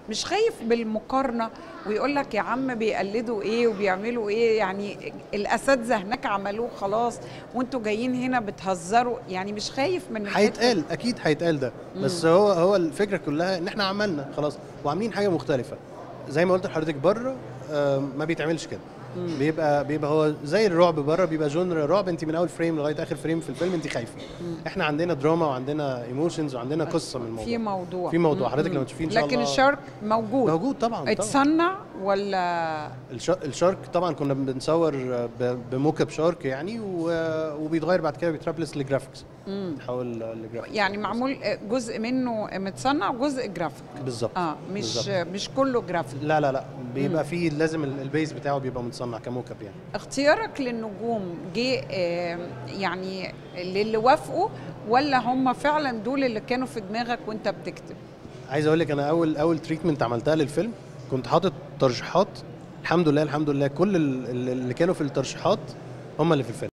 مش خايف بالمقارنه ويقول لك يا عم بيقلدوا ايه وبيعملوا ايه يعني الاساتذه هناك عملوه خلاص وانتوا جايين هنا بتهزروا يعني مش خايف من الحتة هيتقال اكيد هيتقال ده بس هو هو الفكره كلها ان احنا عملنا خلاص وعاملين حاجه مختلفه زي ما قلت لحضرتك بره آه، ما بيتعملش كده بيبقى بيبقى هو زي الرعب بره بيبقى جونر رعب انت من اول فريم لغايه اخر فريم في الفيلم انت خايفه احنا عندنا دراما وعندنا ايموشنز وعندنا قصه من الموضوع في موضوع في موضوع مم. حضرتك لما تشوفيه ان شاء لكن الله الشارك موجود موجود طبعا طبعا اتصنع ولا الش- الشارك طبعا كنا بنصور ب- بموك اب شارك يعني و- وبيتغير بعد كده بيترابلس لجرافيكس يتحول لجرافيكس يعني معمول جزء منه متصنع وجزء جرافيك بالظبط اه مش بالظبط. مش كله جرافيك لا لا لا بيبقى فيه لازم ال- البيز بتاعه بيبقى متصنع كموك اب يعني اختيارك للنجوم جه آه، يعني للي وافقوا ولا هم فعلا دول اللي كانوا في دماغك وانت بتكتب عايز اقول لك انا اول اول تريتمنت عملتها للفيلم كنت حاطط ترشيحات الحمد لله الحمد لله كل ال- ال- اللي كانوا في الترشيحات هم اللي في الفيلم